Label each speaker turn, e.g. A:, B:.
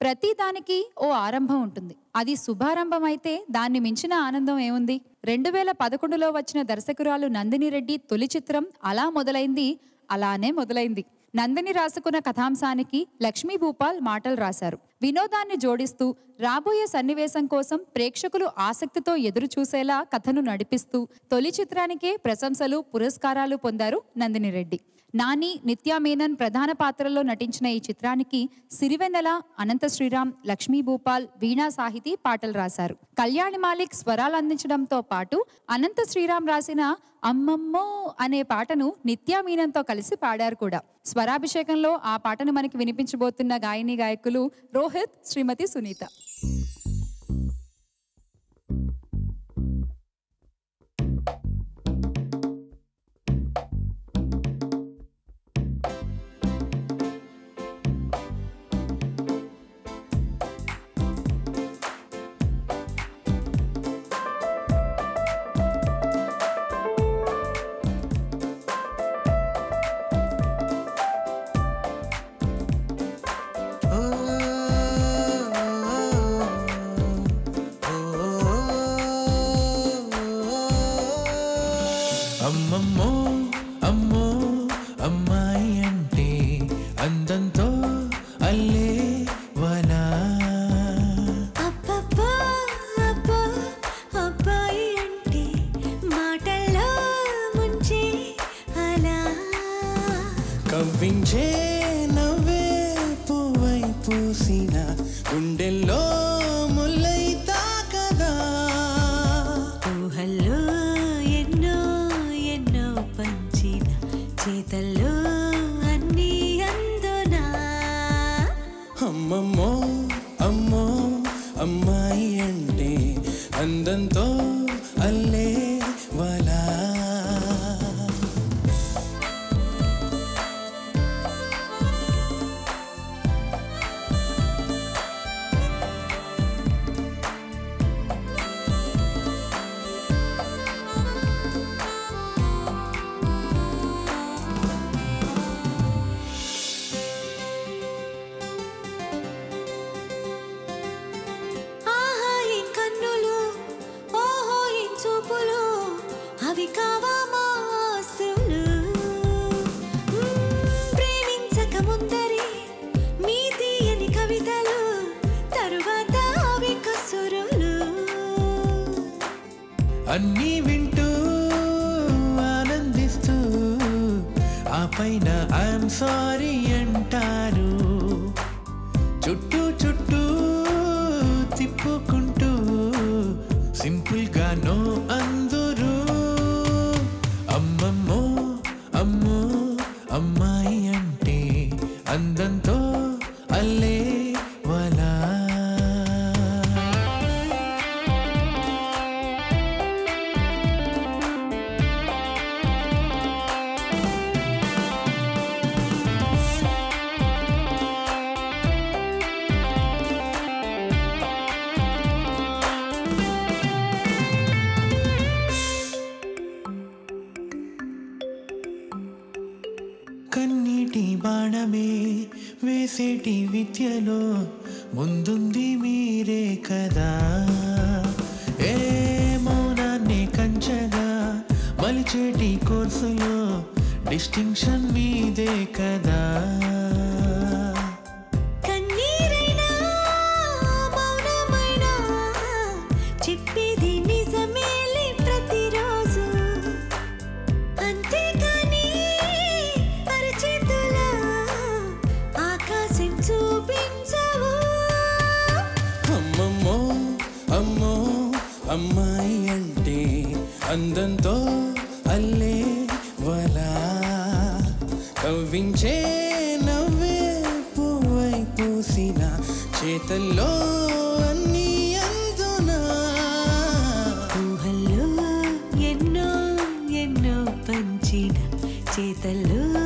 A: ప్రతి దానికి ఓ ఆరంభం ఉంటుంది అది శుభారంభం అయితే దాన్ని మించిన ఆనందం ఏముంది రెండు వేల పదకొండులో వచ్చిన దర్శకురాలు నందిని రెడ్డి తొలి చిత్రం అలా మొదలైంది అలానే మొదలైంది నందిని రాసుకున్న కథాంశానికి లక్ష్మీ భూపాల్ మాటలు రాశారు వినోదాన్ని జోడిస్తూ రాబోయే సన్నివేశం కోసం ప్రేక్షకులు ఆసక్తితో ఎదురు చూసేలా కథను నడిపిస్తూ తొలి చిత్రానికే ప్రశంసలు పురస్కారాలు పొందారు నందిని రెడ్డి నాని నిత్యా మేనన్ ప్రధాన పాత్రల్లో నటించిన ఈ చిత్రానికి సిరివెన్నెల అనంత శ్రీరామ్ లక్ష్మీ భూపాల్ వీణా సాహితీ పాటలు రాశారు కళ్యాణి మాలిక్ స్వరాలు అందించడంతో పాటు అనంత శ్రీరామ్ రాసిన అమ్మమ్మో అనే పాటను నిత్యా మీనన్తో కలిసి పాడారు కూడా స్వరాభిషేకంలో ఆ పాటను మనకి వినిపించబోతున్న గాయని గాయకులు రోహిత్ శ్రీమతి సునీత
B: అమ్మమ్మో అమ్మో అమ్మాయి అంటే అందంతో అల్లే వనా
C: అబ్బబ్బా అబ్బా అబ్బాయి అంటే మాటల్లో ముంచే అలా
B: కవ్వించే నవ్వే పువ్వై పూసిన గుండెల్లో ముల్లై తాకదా
C: ఊహల్లో ఎన్నో ఎన్నో పంచిన చేతల్లో అన్నీ అందునా
B: అమ్మమ్మో అమ్మో అమ్మాయి అంటే అందంతో అల్లే వలా
C: ఆహా ఈ కన్నులు ఓహో ఈ చూపులు అవి కావా మాస్తులు ప్రేమించక ముందరి మీ తీయని కవితలు తరువాత అవి కసురులు
B: అన్నీ వింటూ ఆనందిస్తూ ఆ పైన ఐఎమ్ సారీ అంటారు చుట్టూ చుట్టూ తిప్పుకుంటూ సింపుల్ గా నో అందరూ అమ్మమ్మో అమ్మో అమ్మాయి అంటే అందంతో అల్లే వలా కన్నీటి బాణమే వేసేటి విద్యలో ముందుంది మీరే కదా ఏ మౌనాన్ని కంచగా మలిచేటి కోర్సులో డిస్టింక్షన్ మీదే కదా
C: కన్నీరైనా మౌనమైనా చెప్పేది నిజమేలే ప్రతిరోజు అంతేకాని అరచేతుల ఆకాశం చూపించవు
B: అమ్మమ్మో అమ్మో అమ్మాయి అంటే అందంతో అల్లే వలా కవ్వించే నవ్వే పువ్వై పూసిన చేతల్లో అన్నీ అందునా
C: ఊహల్లో ఎన్నో ఎన్నో పంచిన చేతల్లో